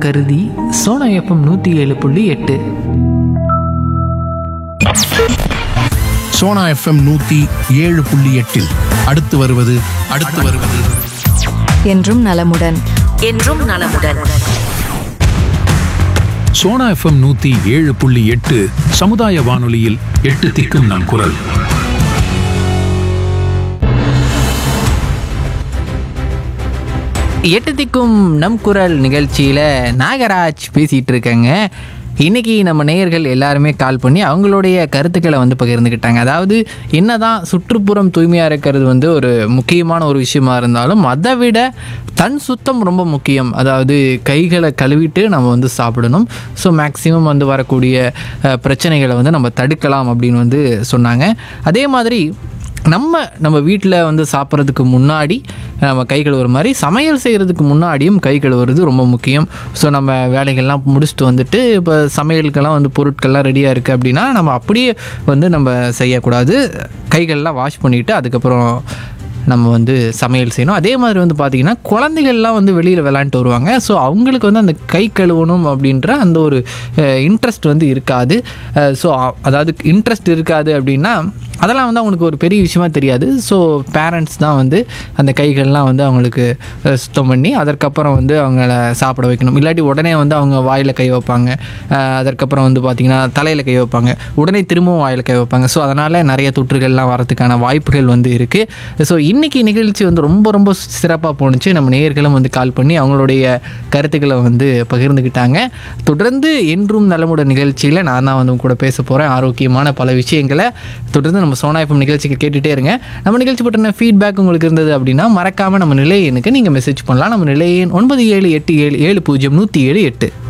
கருதி சோனா எஃப்எம் நூற்றி ஏழு புள்ளி எட்டு சோனா எஃப்எம் நூத்தி ஏழு புள்ளி எட்டில் அடுத்து வருவது அடுத்து வருவது என்றும் நலமுடன் என்றும் நலமுடன் சோனா எஃப்எம் நூத்தி ஏழு புள்ளி எட்டு சமுதாய வானொலியில் எட்டு திக்கும் நம் குரல் எட்டு திக்கும் நம் குரல் நிகழ்ச்சியில் நாகராஜ் பேசிகிட்டு இருக்கேங்க இன்னைக்கு நம்ம நேயர்கள் எல்லாருமே கால் பண்ணி அவங்களுடைய கருத்துக்களை வந்து பகிர்ந்துக்கிட்டாங்க அதாவது என்னதான் சுற்றுப்புறம் தூய்மையாக இருக்கிறது வந்து ஒரு முக்கியமான ஒரு விஷயமா இருந்தாலும் அதை விட தன் சுத்தம் ரொம்ப முக்கியம் அதாவது கைகளை கழுவிட்டு நம்ம வந்து சாப்பிடணும் ஸோ மேக்ஸிமம் வந்து வரக்கூடிய அஹ், பிரச்சனைகளை வந்து நம்ம தடுக்கலாம் அப்படின்னு வந்து சொன்னாங்க அதே மாதிரி நம்ம நம்ம வீட்டில் வந்து சாப்பிட்றதுக்கு முன்னாடி நம்ம கை கழுவுற மாதிரி சமையல் செய்கிறதுக்கு முன்னாடியும் கை கழுவுறது ரொம்ப முக்கியம் ஸோ நம்ம வேலைகள்லாம் முடிச்சுட்டு வந்துட்டு இப்போ சமையலுக்கெல்லாம் வந்து பொருட்கள்லாம் ரெடியாக இருக்குது அப்படின்னா நம்ம அப்படியே வந்து நம்ம செய்யக்கூடாது கைகள்லாம் வாஷ் பண்ணிவிட்டு அதுக்கப்புறம் நம்ம வந்து சமையல் செய்யணும் அதே மாதிரி வந்து பார்த்திங்கன்னா குழந்தைகள்லாம் வந்து வெளியில் விளாண்டுட்டு வருவாங்க ஸோ அவங்களுக்கு வந்து அந்த கை கழுவணும் அப்படின்ற அந்த ஒரு இன்ட்ரெஸ்ட் வந்து இருக்காது ஸோ அதாவது இன்ட்ரெஸ்ட் இருக்காது அப்படின்னா அதெல்லாம் வந்து அவங்களுக்கு ஒரு பெரிய விஷயமா தெரியாது ஸோ பேரண்ட்ஸ் தான் வந்து அந்த கைகள்லாம் வந்து அவங்களுக்கு அஹ், சுத்தம் பண்ணி அதற்கப்புறம் வந்து அவங்கள சாப்பிட வைக்கணும் இல்லாட்டி உடனே வந்து அவங்க வாயில் கை வைப்பாங்க அஹ், அதற்கப்புறம் வந்து பார்த்திங்கன்னா தலையில் கை வைப்பாங்க உடனே திரும்பவும் வாயில் கை வைப்பாங்க ஸோ அதனால் நிறைய தொற்றுகள்லாம் வரதுக்கான வாய்ப்புகள் வந்து இருக்குது ஸோ இன்றைக்கி நிகழ்ச்சி வந்து ரொம்ப ரொம்ப சிறப்பாக போணுச்சு நம்ம நேயர்களும் வந்து கால் பண்ணி அவங்களுடைய கருத்துக்களை வந்து பகிர்ந்துக்கிட்டாங்க தொடர்ந்து என்றும் நலமுடன் நிகழ்ச்சியில் நான் தான் வந்து உங்க கூட பேச போகிறேன் ஆரோக்கியமான பல விஷயங்களை தொடர்ந்து நம்ம சோனா எஃப்எம் நிகழ்ச்சிக்கு கேட்டுகிட்டே இருங்க நம்ம நிகழ்ச்சி பற்றின ஃபீட்பேக் உங்களுக்கு இருந்தது அப்படின்னா மறக்காமல் நம்ம நிலையனுக்கு நீங்கள் மெசேஜ் பண்ணலாம் நம்ம நிலையன் ஒன்பது ஏழு எட்டு ஏழு ஏழு பூஜ்ஜியம் நூற்றி ஏழு எட்டு